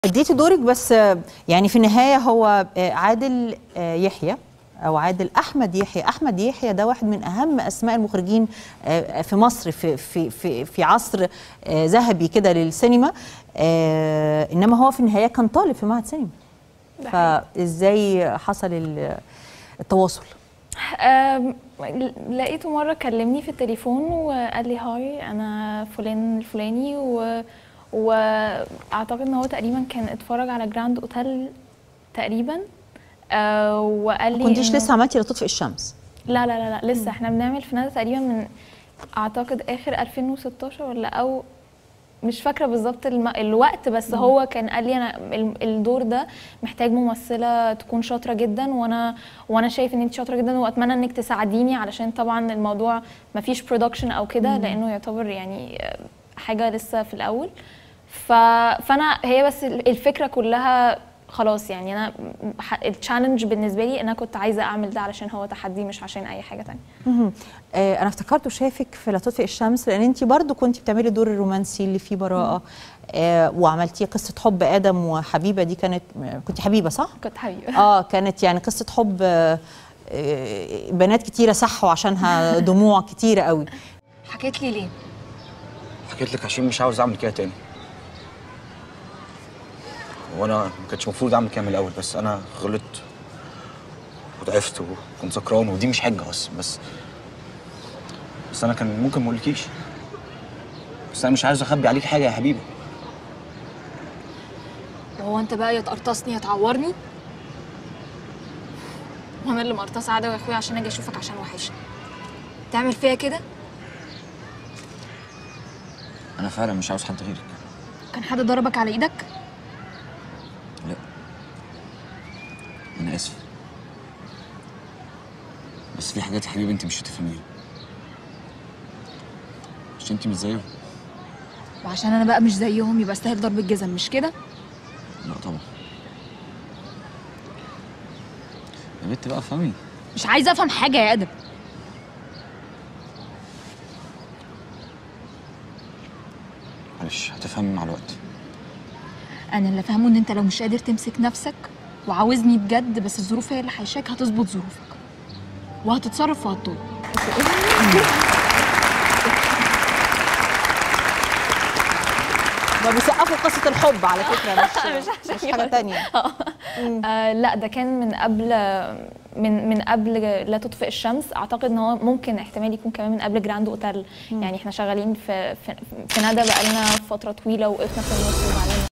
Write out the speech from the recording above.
اديتي دورك بس آه، يعني في النهايه هو آه، عادل آه، يحيى او عادل احمد يحيى احمد يحيى ده واحد من اهم اسماء المخرجين آه، في مصر في في في في عصر آه، ذهبي كده للسينما آه، انما هو في النهايه كان طالب في معهد سينما ده حقيقي. فازاي حصل ال- التواصل أم، لقيته مرة كلمني في التليفون وقال لي هاي أنا فلان الفلاني و... وأعتقد إن هو تقريبا كان اتفرج على جراند أوتيل تقريبا أه وقال لي ما كنتيش إنه- لسه عملتي لا تطفئ الشمس لا لا لا, لا لسه احنا بنعمل في ندى تقريبا من أعتقد آخر 2016 ولا أو مش فاكره بالظبط الم... الوقت بس هو كان قال لي انا ال- الدور ده محتاج ممثله تكون شاطره جدا وانا وانا شايف ان انت شاطره جدا واتمنى انك تساعديني علشان طبعا الموضوع ما فيش برودكشن او كده لانه يعتبر يعني آه، حاجه لسه في الاول ف... فانا هي بس ال- الفكره كلها خلاص يعني انا التشالنج بالنسبه لي انا كنت عايزه اعمل ده علشان هو تحدي مش عشان اي حاجه تانية مهم. آه، انا افتكرت وشافك في لا تطفئ الشمس لان انت برضو كنت بتعملي دور الرومانسي اللي فيه براءه آه وعملتيه قصه حب ادم وحبيبه دي كانت كنت حبيبه صح كنت حبيبه اه كانت يعني قصه حب آه آه، بنات كتيره صحوا عشانها دموع كتيره قوي حكيت لي ليه؟ حكيت لك عشان مش عاوز اعمل كده تاني وانا ما كانش المفروض اعمل كده من الاول بس انا غلطت وضعفت وكنت سكران ودي مش حجه اصلا بس بس انا كان ممكن ما اقولكيش بس انا مش عايز اخبي عليك حاجه يا حبيبي وهو انت بقى يا تقرطصني يا تعورني؟ وانا اللي مقرطصه عدوي يا اخويا عشان اجي اشوفك عشان وحشني تعمل فيا كده؟ انا فعلا مش عاوز حد غيرك كان حد ضربك على ايدك؟ لا انا اسف بس في حاجات يا حبيبي انت مش هتفهميها عشان انت مش زيهم وعشان انا بقى مش زيهم يبقى استاهل ضرب الجزم مش كده؟ لا طبعا يا بنت بقى فهمي مش عايزه افهم حاجه يا ادم معلش هتفهمي مع الوقت انا اللي فاهمه ان انت لو مش قادر تمسك نفسك وعاوزني بجد بس الظروف هي اللي حيشاك هتظبط ظروفك وهتتصرف وهتطول ما بيسقفوا قصه الحب على فكره مش مش عشان مش حاجه كده. تانية آه لا ده كان من قبل من من قبل لا تطفئ الشمس اعتقد ان هو ممكن احتمال يكون كمان من قبل جراند اوتيل يعني احنا شغالين في في, في ندى بقالنا فتره طويله وقفنا في النص وبعدين